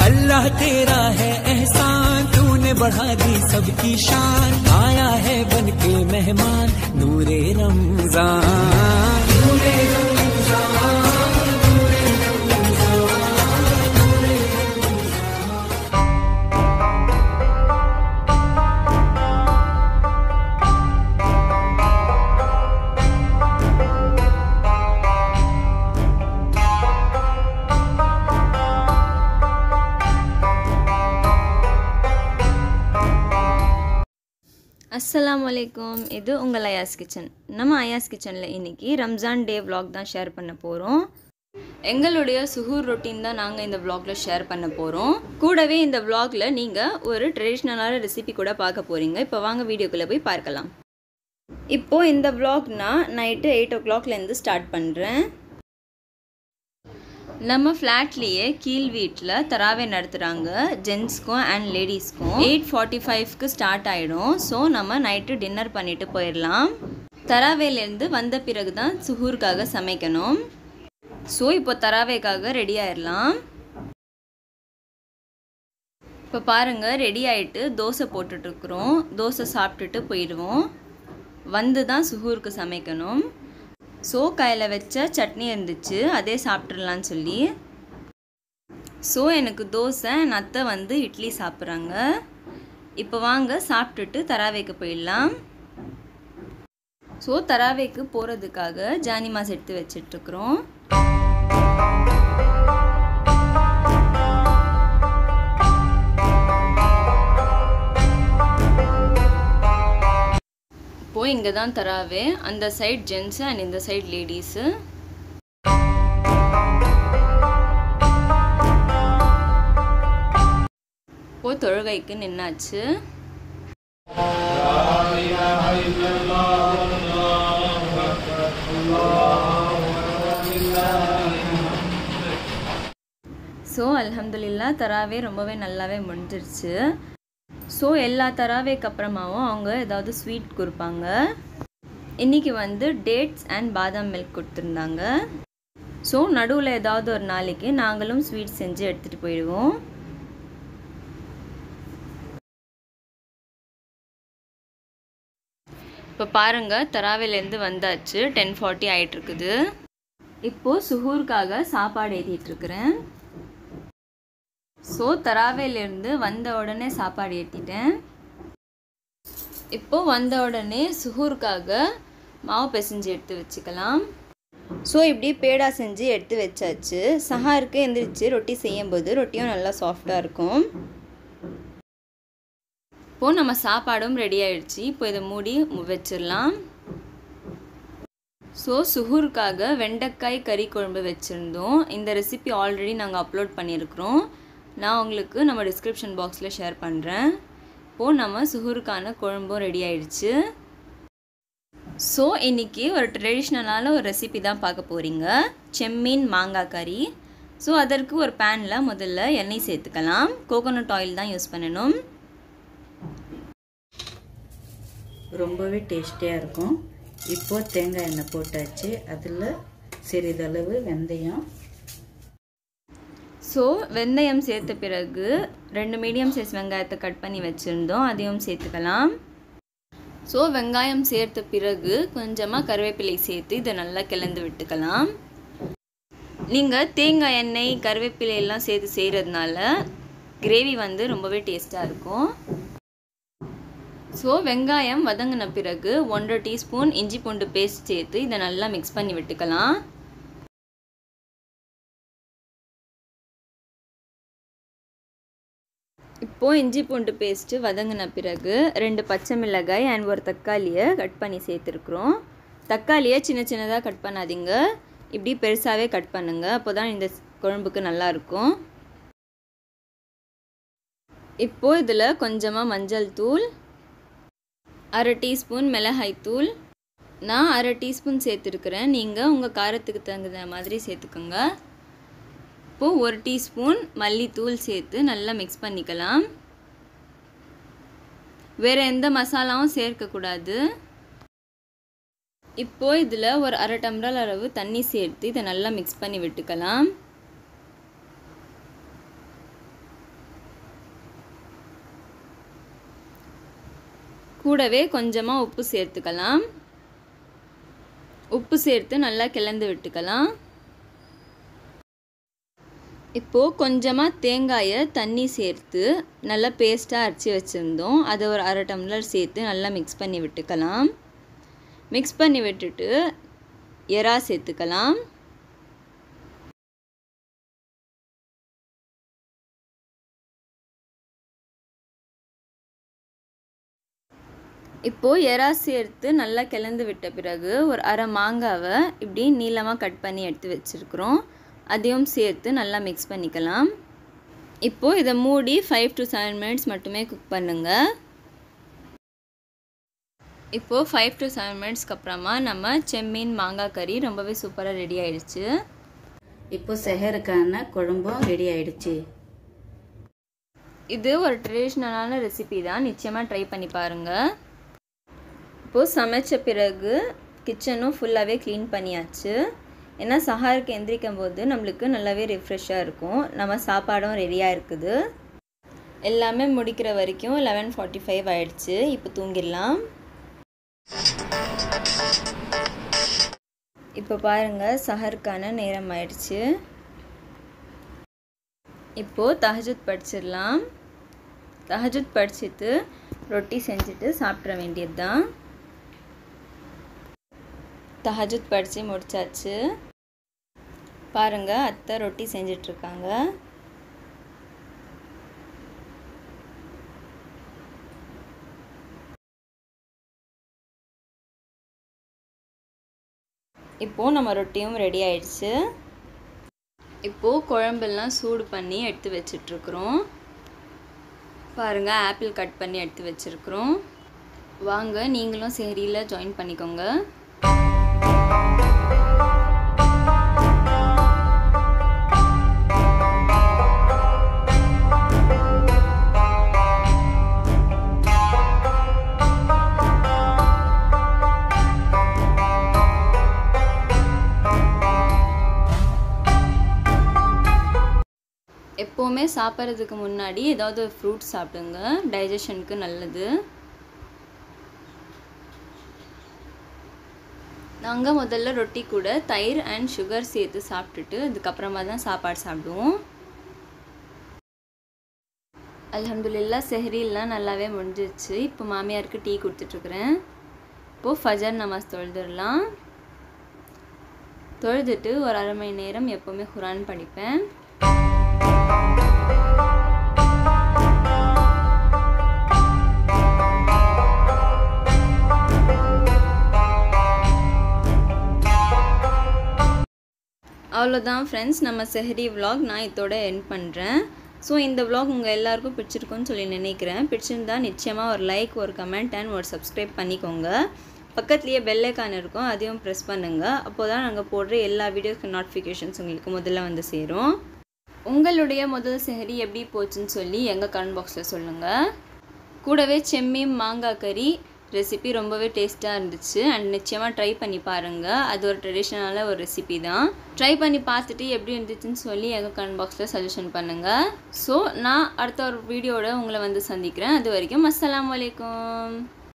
अल्लाह तेरा है एहसान तूने बढ़ा दी सबकी शान आया है बन के मेहमान नूरे रमजान नूरे रमजान அஸ்ஸலாமு அலைக்கும் இது உங்கள் அயாஸ் கிச்சன் நம்ம அயாஸ் கிச்சனில் இன்றைக்கி ரம்ஜான் டே vlog தான் ஷேர் பண்ண போகிறோம் எங்களுடைய சுகூர் ரொட்டீன் தான் நாங்கள் இந்த vlogல ஷேர் பண்ண போகிறோம் கூடவே இந்த vlogல நீங்கள் ஒரு ட்ரெடிஷ்னலான ரெசிபி கூட பார்க்க போகிறீங்க இப்போ வாங்க வீடியோக்குள்ளே போய் பார்க்கலாம் இப்போது இந்த vlog நான் நைட்டு எயிட் ஓ கிளாக்லேருந்து ஸ்டார்ட் பண்ணுறேன் நம்ம ஃப்ளாட்லேயே கீழ் வீட்டில் தராவே நடத்துகிறாங்க ஜென்ஸ்க்கும் அண்ட் லேடிஸ்க்கும் எயிட் ஃபார்ட்டி ஃபைவ்க்கு ஸ்டார்ட் ஆகிடும் ஸோ நம்ம நைட்டு டின்னர் பண்ணிட்டு போயிடலாம் தராவேலேருந்து வந்த பிறகு தான் சுகூருக்காக சமைக்கணும் ஸோ இப்போ தராவேக்காக ரெடி ஆயிடலாம் இப்போ பாருங்கள் ரெடி ஆகிட்டு தோசை போட்டுட்ருக்குறோம் தோசை சாப்பிட்டுட்டு போயிடுவோம் வந்து தான் சுகூருக்கு சமைக்கணும் ஸோ கையில் வச்ச சட்னி இருந்துச்சு அதே சாப்பிட்றலான்னு சொல்லி ஸோ எனக்கு தோசை என் அத்தை வந்து இட்லி சாப்பிட்றாங்க இப்போ வாங்க சாப்பிட்டுட்டு தராவேக்கு போயிடலாம் ஸோ தராவேக்கு போகிறதுக்காக ஜானிமாஸ் எடுத்து வச்சிட்ருக்குறோம் இப்போது இங்கே தான் தராவே அந்த சைட் ஜென்ஸு அண்ட் இந்த சைட் லேடிஸு இப்போ தொழுகைக்கு நின்னாச்சு ஸோ அல்ஹம்துலில்லா தராவே ரொம்பவே நல்லாவே முடிஞ்சிருச்சு ஸோ எல்லா தராவேக்கு அப்புறமாவும் அவங்க ஏதாவது ஸ்வீட் கொடுப்பாங்க இன்றைக்கி வந்து டேட்ஸ் அண்ட் பாதாம் மில்க் கொடுத்துருந்தாங்க ஸோ நடுவில் ஏதாவது ஒரு நாளைக்கு நாங்களும் ஸ்வீட் செஞ்சு எடுத்துகிட்டு போயிடுவோம் இப்போ பாருங்கள் தராவிலேருந்து வந்தாச்சு டென் ஃபார்ட்டி ஆகிட்டுருக்குது இப்போது சுகூருக்காக சாப்பாடு ஏற்றிட்டுருக்குறேன் ஸோ தராவேலேருந்து வந்த உடனே சாப்பாடு ஏற்றிட்டேன் இப்போது வந்த உடனே சுகூருக்காக மாவு பிசைஞ்சு எடுத்து வச்சுக்கலாம் ஸோ இப்படி பேடா செஞ்சு எடுத்து வச்சாச்சு சஹாருக்கு எந்திரிச்சு ரொட்டி செய்யும்போது ரொட்டியும் நல்லா சாஃப்டாக இருக்கும் இப்போது நம்ம சாப்பாடும் ரெடி ஆயிடுச்சு இப்போ இதை மூடி வச்சிடலாம் ஸோ சுகூருக்காக வெண்டைக்காய் கறி குழம்பு வச்சுருந்தோம் இந்த ரெசிபி ஆல்ரெடி நாங்கள் அப்லோட் பண்ணியிருக்கிறோம் நான் உங்களுக்கு நம்ம டிஸ்கிரிப்ஷன் பாக்ஸில் ஷேர் பண்ணுறேன் இப்போது நம்ம சுகூருக்கான குழம்பும் ரெடி ஆயிடுச்சு ஸோ இன்றைக்கி ஒரு ட்ரெடிஷ்னலான ஒரு ரெசிபி தான் பார்க்க போகிறீங்க செம்மீன் மாங்காய் கறி ஸோ அதற்கு ஒரு பேனில் முதல்ல எண்ணெய் சேர்த்துக்கலாம் கோகோனட் ஆயில் தான் யூஸ் பண்ணணும் ரொம்பவே டேஸ்டியாக இருக்கும் இப்போ தேங்காய் எண்ணெய் போட்டாச்சு அதில் சிறிதளவு வெந்தயம் ஸோ வெந்தயம் சேர்த்த பிறகு ரெண்டு மீடியம் சைஸ் வெங்காயத்தை கட் பண்ணி வச்சுருந்தோம் அதையும் சேர்த்துக்கலாம் ஸோ வெங்காயம் சேர்த்த பிறகு கொஞ்சமாக கருவேப்பிலை சேர்த்து இதை நல்லா கிளந்து விட்டுக்கலாம் நீங்கள் தேங்காய் எண்ணெய் கருவேப்பிலை எல்லாம் சேர்த்து செய்கிறதுனால கிரேவி வந்து ரொம்பவே டேஸ்ட்டாக இருக்கும் ஸோ வெங்காயம் வதங்கின பிறகு ஒன்றரை டீஸ்பூன் இஞ்சி பூண்டு பேஸ்ட் சேர்த்து இதை நல்லா மிக்ஸ் பண்ணி விட்டுக்கலாம் இப்போது இஞ்சி பூண்டு பேஸ்ட்டு வதங்கின பிறகு ரெண்டு பச்சை மிளகாய் அண்ட் ஒரு தக்காளியை கட் பண்ணி சேர்த்துருக்குறோம் தக்காளியை சின்ன சின்னதாக கட் பண்ணாதீங்க இப்படி பெருசாகவே கட் பண்ணுங்கள் அப்போ தான் இந்த குழம்புக்கு நல்லாயிருக்கும் இப்போது இதில் கொஞ்சமாக மஞ்சள் தூள் அரை டீஸ்பூன் மிளகாய் தூள் நான் அரை டீஸ்பூன் சேர்த்துருக்குறேன் நீங்கள் உங்கள் காரத்துக்கு தகுந்த மாதிரி சேர்த்துக்கோங்க இப்போது ஒரு டீஸ்பூன் மல்லித்தூள் சேர்த்து நல்லா மிக்ஸ் பண்ணிக்கலாம் வேறு எந்த மசாலாவும் சேர்க்கக்கூடாது இப்போது இதில் ஒரு அரை டம்ளர் அளவு தண்ணி சேர்த்து இதை நல்லா மிக்ஸ் பண்ணி விட்டுக்கலாம் கூடவே கொஞ்சமாக உப்பு சேர்த்துக்கலாம் உப்பு சேர்த்து நல்லா கிளந்து விட்டுக்கலாம் இப்போது கொஞ்சமாக தேங்காயை தண்ணி சேர்த்து நல்லா பேஸ்ட்டாக அரைச்சி வச்சுருந்தோம் அதை ஒரு அரை டம்ளர் சேர்த்து நல்லா மிக்ஸ் பண்ணி விட்டுக்கலாம் மிக்ஸ் பண்ணி விட்டுட்டு எறா சேர்த்துக்கலாம் இப்போது எறா சேர்த்து நல்லா கிளந்து விட்ட பிறகு ஒரு அரை மாங்காவை இப்படி நீளமாக கட் பண்ணி எடுத்து வச்சுருக்குறோம் அதையும் சேர்த்து நல்லா மிக்ஸ் பண்ணிக்கலாம் இப்போது இதை மூடி ஃபைவ் டு செவன் மினிட்ஸ் மட்டுமே குக் பண்ணுங்கள் இப்போது ஃபைவ் டு செவன் மினிட்ஸ்க்கு அப்புறமா நம்ம செம்மீன் மாங்காய் கறி ரொம்பவே சூப்பராக ரெடி ஆயிடுச்சு இப்போ செஹருக்கான குழம்பும் ரெடி ஆயிடுச்சு இது ஒரு ட்ரெடிஷ்னலான ரெசிபி தான் நிச்சயமாக ட்ரை பண்ணி பாருங்கள் இப்போது சமைச்ச பிறகு கிச்சனும் ஃபுல்லாகவே க்ளீன் பண்ணியாச்சு ஏன்னா சஹாருக்கு எந்திரிக்கும் போது நம்மளுக்கு நல்லாவே ரிஃப்ரெஷ்ஷாக இருக்கும் நம்ம சாப்பாடும் ரெடியாக இருக்குது எல்லாமே முடிக்கிற வரைக்கும் லெவன் ஃபார்ட்டி ஃபைவ் ஆயிடுச்சு இப்போ தூங்கிடலாம் இப்போ பாருங்கள் சஹருக்கான நேரம் ஆயிடுச்சு இப்போது தஹஜுத் படிச்சிடலாம் தஹஜுத் படிச்சுட்டு ரொட்டி செஞ்சுட்டு சாப்பிட்ற வேண்டியது தான் தஹஜுத் படித்து முடிச்சாச்சு பாருங்கள் அத்தை ரொட்டி செஞ்சிட்ருக்காங்க இப்போது நம்ம ரொட்டியும் ரெடி ஆயிடுச்சு இப்போது குழம்பெல்லாம் சூடு பண்ணி எடுத்து வச்சிட்ருக்குறோம் பாருங்கள் ஆப்பிள் கட் பண்ணி எடுத்து வச்சுருக்குறோம் வாங்க நீங்களும் சேரியில் ஜாயின் பண்ணிக்கோங்க எப்போவுமே சாப்பிட்றதுக்கு முன்னாடி ஏதாவது ஒரு ஃப்ரூட் சாப்பிடுங்க டைஜஷனுக்கு நல்லது நாங்கள் முதல்ல ரொட்டி கூட தயிர் அண்ட் சுகர் சேர்த்து சாப்பிட்டுட்டு அதுக்கப்புறமா தான் சாப்பாடு சாப்பிடுவோம் அல்ஹம்துலில்லா செஹரிலாம் நல்லாவே முடிஞ்சிருச்சு இப்போ மாமியாருக்கு டீ கொடுத்துட்ருக்குறேன் இப்போது ஃபஜர் நமாஸ் தொழுதுடலாம் தொழுதுட்டு ஒரு அரை மணி நேரம் எப்போவுமே குரான் படிப்பேன் அவ்வளோதான் ஃப்ரெண்ட்ஸ் நம்ம செஹரி vlog நான் இதோட என் பண்ணுறேன் ஸோ இந்த vlog உங்கள் எல்லாருக்கும் பிடிச்சிருக்குன்னு சொல்லி நினைக்கிறேன் பிடிச்சிருந்தா நிச்சயமாக ஒரு லைக் ஒரு கமெண்ட் அண்ட் ஒரு சப்ஸ்கிரைப் பண்ணிக்கோங்க பக்கத்துலேயே பெல் ஐக்கான் இருக்கும் அதையும் ப்ரெஸ் பண்ணுங்கள் அப்போ தான் நாங்கள் போடுற எல்லா வீடியோஸ்க்கு நோட்டிஃபிகேஷன்ஸ் உங்களுக்கு முதல்ல வந்து சேரும் உங்களுடைய முதல் செஹரி எப்படி போச்சுன்னு சொல்லி எங்கள் கமெண்ட் பாக்ஸில் சொல்லுங்கள் கூடவே செம்மீன் மாங்காய் கறி ரெசிபி ரொம்பவே டேஸ்ட்டாக இருந்துச்சு அண்ட் நிச்சயமாக ட்ரை பண்ணி பாருங்கள் அது ஒரு ட்ரெடிஷ்னலான ஒரு ரெசிபி தான் ட்ரை பண்ணி பார்த்துட்டு எப்படி இருந்துச்சுன்னு சொல்லி எங்கள் கமெண்ட் பாக்ஸில் சஜஷன் பண்ணுங்கள் ஸோ நான் அடுத்த ஒரு வீடியோட உங்களை வந்து சந்திக்கிறேன் அது வரைக்கும் அஸ்ஸலாமு அலைக்கும்